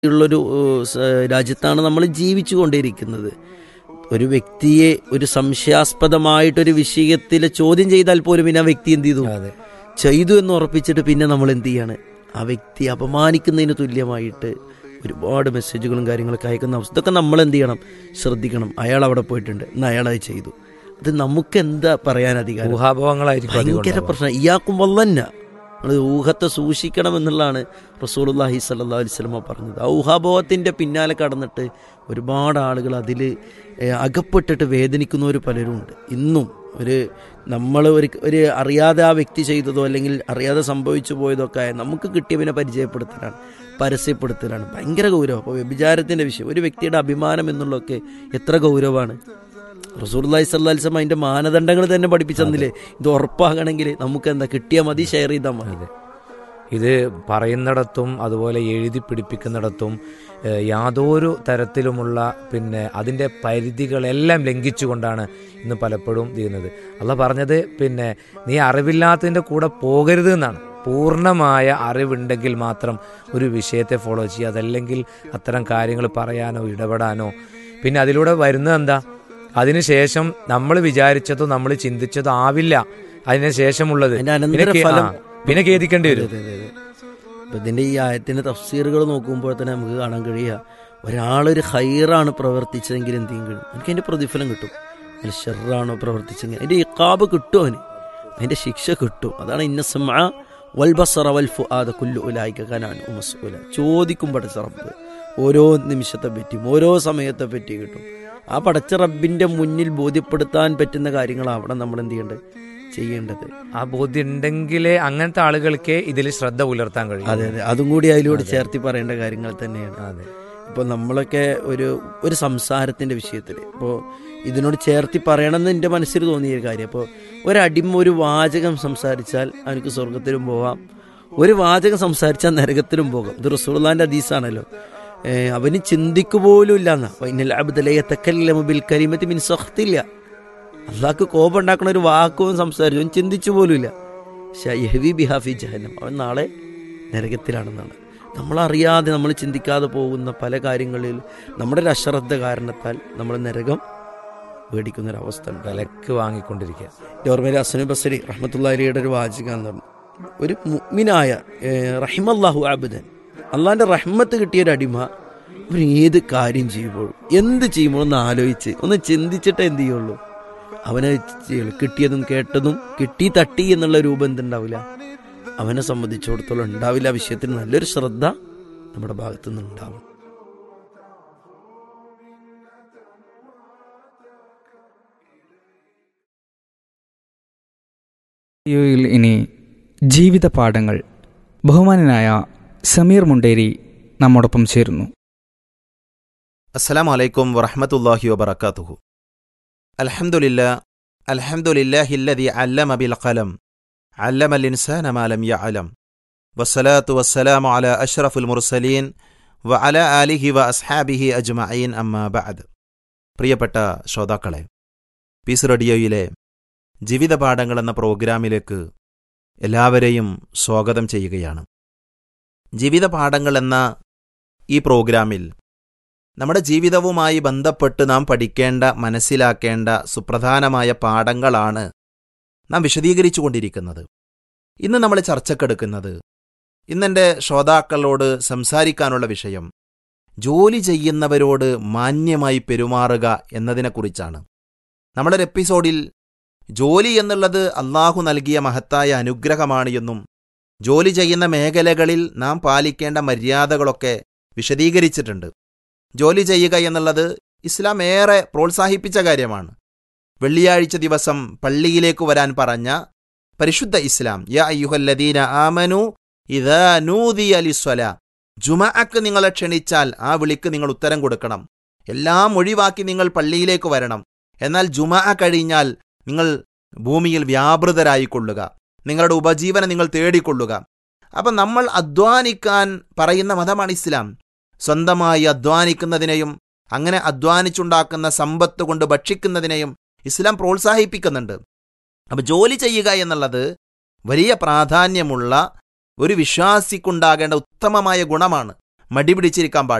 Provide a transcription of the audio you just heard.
ഉള്ളൊരു ഏഹ്, സ- രാജ്യത്താണ് നമ്മൾ ജീവിച്ചു കൊണ്ടിരിക്കുന്നത് ഒരു വ്യക്തിയെ ഒരു സംശയാസ്പദമായിട്ടൊരു വിഷയത്തിൽ ചോദ്യം ചെയ്താൽ പോലും പിന്നെ ആ വ്യക്തി എന്ത് ചെയ്തു അതെ ചെയ്തു എന്ന് ഉറപ്പിച്ചിട്ട് പിന്നെ നമ്മൾ എന്ത് ചെയ്യാണ് ആ വ്യക്തി അപമാനിക്കുന്നതിന് തുല്യമായിട്ട് ഒരുപാട് മെസ്സേജുകളും കാര്യങ്ങളൊക്കെ അയക്കുന്ന അവസ്ഥ ഇതൊക്കെ നമ്മൾ എന്ത് ചെയ്യണം ശ്രദ്ധിക്കണം അയാൾ അവിടെ പോയിട്ടുണ്ട് എന്ന് അയാൾ അത് ചെയ്തു അത് നമുക്ക് എന്താ പറയാൻ അധികാരം ഊഹാഭവങ്ങളായിരിക്കും അധികം ഭയങ്കര ഉണ്ടാവുക. പ്രശ്നം ഇയാക്കും വല്ലന്ന നമ്മൾ ഊഹത്തെ സൂക്ഷിക്കണം എന്നുള്ളതാണ് റസൂലുള്ളാഹി സ്വല്ലല്ലാഹു അലൈഹി വസല്ലമ പറഞ്ഞത് ആ ഊഹാബോധത്തിന്റെ പിന്നാലെ കടന്നിട്ട് ഒരുപാട് ആളുകൾ അതിൽ അകപ്പെട്ടിട്ട് വേദനിക്കുന്നവർ പലരും ഉണ്ട് ഇന്നും ഒരു നമ്മൾ ഒരു ഒരു അറിയാതെ ആ വ്യക്തി ചെയ്തതോ അല്ലെങ്കിൽ അറിയാതെ സംഭവിച്ചു പോയതോ ഒക്കെ ആയ നമുക്ക് കിട്ടിയവനെ പരിചയപ്പെടുത്തലാണ് പരസ്യപ്പെടുത്തലാണ് ഭയങ്കര ഗൗരവം അപ്പോൾ വ്യഭിചാരത്തിന്റെ വിഷയം ഒരു വ്യക്തിയുടെ അഭിമാനം എന്നുള്ളതൊക്കെ എത്ര ഗൗരവമാണ് റസൂർലായി സല്ലാസ്ലം അതിന്റെ മാനദണ്ഡങ്ങൾ തന്നെ പഠിപ്പിച്ചെന്നില്ലേ ഇത് ഉറപ്പാകണമെങ്കിൽ നമുക്ക് എന്താ കിട്ടിയാൽ മതി ഷെയർ ചെയ്താൽ മതി അതെ ഇത് പറയുന്നിടത്തും അതുപോലെ എഴുതി പിടിപ്പിക്കുന്നിടത്തും ഏഹ്, യാതൊരു തരത്തിലുമുള്ള പിന്നെ അതിൻ്റെ പരിധികളെല്ലാം ലംഘിച്ചുകൊണ്ടാണ് ഇന്ന് പലപ്പോഴും ചെയ്യുന്നത് അല്ല പറഞ്ഞത് പിന്നെ നീ അറിവില്ലാത്തതിൻ്റെ കൂടെ പോകരുത് എന്നാണ് പൂർണ്ണമായ അറിവുണ്ടെങ്കിൽ മാത്രം ഒരു വിഷയത്തെ ഫോളോ ചെയ്യുക അതല്ലെങ്കിൽ അത്തരം കാര്യങ്ങൾ പറയാനോ ഇടപെടാനോ പിന്നെ അതിലൂടെ വരുന്നത് എന്താ അതിനുശേഷം നമ്മൾ വിചാരിച്ചതോ നമ്മൾ ചിന്തിച്ചതോ ആവില്ല അതിനുശേഷമുള്ളത് അതിന്റെ പിന്നെ കേ- അനന്തരഫലം ആ, പിന്നെ ഖേദിക്കേണ്ടി വരും അതെ, അതെ, അതെ. ഇപ്പൊ ഇതിന്റെ ഈ ആയത്തിന്റെ തഫ്സീറുകൾ നോക്കുമ്പോൾ തന്നെ നമുക്ക് കാണാൻ കഴിയുക ഒരാളൊരു ഹൈറാണ് പ്രവർത്തിച്ചതെങ്കിൽ എന്ത് ചെയ്യും കഴിയും എനിക്ക് അതിന്റെ പ്രതിഫലം കിട്ടും അതിൽ ഷെറാണോ പ്രവർത്തിച്ചെങ്കിൽ അതിന്റെ ഇക്കാബ് കിട്ടും അവന് അതിന്റെ ശിക്ഷ കിട്ടും അതാണ് ഇന്നസമ വൽബസറ വൽ ഫുആദ കുല്ലു ഉലായിക കനാൻ ഉമസ്ഉല ചോദിക്കും പടച്ച റബ്ബ് ഓരോ നിമിഷത്തെ പറ്റിയും ഓരോ സമയത്തെ പറ്റി കിട്ടും ആ പടച്ച റബ്ബിന്റെ മുന്നിൽ ബോധ്യപ്പെടുത്താൻ പറ്റുന്ന കാര്യങ്ങളാവണം നമ്മൾ എന്ത് ചെയ്യേണ്ടത് ചെയ്യേണ്ടത് ആ ബോധ്യം ഉണ്ടെങ്കിലേ അങ്ങനത്തെ ആളുകൾക്ക് ഇതിൽ ശ്രദ്ധ പുലർത്താൻ കഴിയും അതെ അതെ അതും കൂടി അതിലൂടെ ചേർത്തി പറയേണ്ട കാര്യങ്ങൾ തന്നെയാണ് അതെ ഇപ്പോൾ നമ്മളൊക്കെ ഒരു ഒരു സംസാരത്തിന്റെ വിഷയത്തിൽ ഇപ്പോൾ ഇതിനോട് ചേർത്തി പറയണമെന്ന് എൻ്റെ മനസ്സിൽ തോന്നിയ ഒരു കാര്യം അപ്പോൾ ഒരടിമ ഒരു വാചകം സംസാരിച്ചാൽ അവനക്ക് സ്വർഗത്തിലും പോവാം ഒരു വാചകം സംസാരിച്ചാൽ നരകത്തിലും പോകാം ഇത് റസൂള്ളാന്റെ ഹദീസാണല്ലോ ഏഹ് അവന് ചിന്തിക്കു പോലും ഇല്ല എന്നാ ഇന്നലെ അബ്ദലയത്തക്കല്ല ബിൽ കരീമത്തി മിൻ സഖ്തില്ല അള്ളാഹ്ക്ക് കോപം ഉണ്ടാക്കണ ഒരു വാക്കും സംസാരിച്ചു അവൻ ചിന്തിച്ചു പോലുമില്ല ഷഹബി ബിഹാഫി ജഹന്നം അവൻ നാളെ നരകത്തിലാണെന്നാണ് നമ്മളറിയാതെ നമ്മൾ ചിന്തിക്കാതെ പോകുന്ന പല കാര്യങ്ങളിൽ നമ്മുടെ ഒരു അശ്രദ്ധ കാരണത്താൽ നമ്മൾ നരകം മേടിക്കുന്ന ഒരു അവസ്ഥ ഉണ്ട് വിലക്ക് വാങ്ങിക്കൊണ്ടിരിക്കുക ഓർമ്മയിൽ അസനു ബസരി റഹ്മത്തുള്ള അലിയുടെ ഒരു വാചകം എന്ന് പറഞ്ഞു ഒരു മുഅ്മിനായ ഏഹ്, റഹിമല്ലാഹു ആബുദൻ അള്ളാന്റെ റഹ്മത്ത് കിട്ടിയ ഒരു അടിമ അവൻ ഏത് കാര്യം ചെയ്യുമ്പോഴും എന്ത് ചെയ്യുമ്പോഴും ഒന്ന് ആലോചിച്ച് ഒന്ന് ചിന്തിച്ചിട്ടേ എന്ത് ചെയ്യുള്ളൂ അവനെ ചെയ്യുള്ളൂ കിട്ടിയതും കേട്ടതും കിട്ടി തട്ടി എന്നുള്ള രൂപം എന്തുണ്ടാവില്ല അവനെ സംബന്ധിച്ചിടത്തോളം ഉണ്ടാവില്ല ആ വിഷയത്തിൽ നല്ലൊരു ശ്രദ്ധ നമ്മുടെ ഭാഗത്തു നിന്ന് ഉണ്ടാവണം യിൽ ഇനി ജീവിത പാഠങ്ങൾ ബഹുമാനനായ സമീർ മുണ്ടേരി നമ്മോടൊപ്പം ചേരുന്നു السلام عليكم ورحمة الله وبركاته الحمد لله الحمد لله الذي علم بالقلم علم الإنسان ما لم يعلم والصلاة والسلام على أشرف المرسلين وعلى آله وأصحابه أجمعين أما بعد പ്രിയപ്പെട്ട ശ്രോതാക്കളെ പീസ് റേഡിയോയിലെ ജീവിത പാഠങ്ങൾ എന്ന പ്രോഗ്രാമിലേക്ക് എല്ലാവരെയും സ്വാഗതം ചെയ്യുകയാണ് ജീവിത പാഠങ്ങൾ എന്ന ഈ പ്രോഗ്രാമിൽ നമ്മുടെ ജീവിതവുമായി ബന്ധപ്പെട്ട് നാം പഠിക്കേണ്ട മനസ്സിലാക്കേണ്ട സുപ്രധാനമായ പാഠങ്ങളാണ് നാം വിശദീകരിച്ചു കൊണ്ടിരിക്കുന്നത് ഇന്ന് നമ്മൾ ചർച്ചക്കെടുക്കുന്നത് ഇന്നെൻ്റെ ശ്രോതാക്കളോട് സംസാരിക്കാനുള്ള വിഷയം ജോലി ചെയ്യുന്നവരോട് മാന്യമായി പെരുമാറുക എന്നതിനെക്കുറിച്ചാണ് നമ്മുടെ ഒരു എപ്പിസോഡിൽ ജോലി എന്നുള്ളത് അള്ളാഹു നൽകിയ മഹത്തായ അനുഗ്രഹമാണ് എന്നും ജോലി ചെയ്യുന്ന മേഖലകളിൽ നാം പാലിക്കേണ്ട മര്യാദകളൊക്കെ വിശദീകരിച്ചിട്ടുണ്ട് ജോലി ചെയ്യുക എന്നുള്ളത് ഇസ്ലാം ഏറെ പ്രോത്സാഹിപ്പിച്ച കാര്യമാണ് വെള്ളിയാഴ്ച ദിവസം പള്ളിയിലേക്ക് വരാൻ പറഞ്ഞ പരിശുദ്ധ ഇസ്ലാം യാ അയ്യുഹല്ലദീന ആമനു ഇദാ നൂദിയ ലിസ്വല ജുമഅക്ക് നിങ്ങളെ ക്ഷണിച്ചാൽ ആ വിളിക്ക് നിങ്ങൾ ഉത്തരം കൊടുക്കണം എല്ലാം ഒഴിവാക്കി നിങ്ങൾ പള്ളിയിലേക്ക് വരണം എന്നാൽ ജുമഅ കഴിഞ്ഞാൽ നിങ്ങൾ ഭൂമിയിൽ വ്യാപൃതരായിക്കൊള്ളുക നിങ്ങളുടെ ഉപജീവനം നിങ്ങൾ തേടിക്കൊള്ളുക അപ്പം നമ്മൾ അധ്വാനിക്കാൻ പറയുന്ന മതമാണ് ഇസ്ലാം സ്വന്തമായി അധ്വാനിക്കുന്നതിനെയും അങ്ങനെ അധ്വാനിച്ചുണ്ടാക്കുന്ന സമ്പത്ത് കൊണ്ട് ഭക്ഷിക്കുന്നതിനെയും ഇസ്ലാം പ്രോത്സാഹിപ്പിക്കുന്നുണ്ട് അപ്പം ജോലി ചെയ്യുക എന്നുള്ളത് വലിയ പ്രാധാന്യമുള്ള ഒരു വിശ്വാസിക്കുണ്ടാകേണ്ട ഉത്തമമായ ഗുണമാണ് മടി പിടിച്ചിരിക്കാൻ പാടില്ല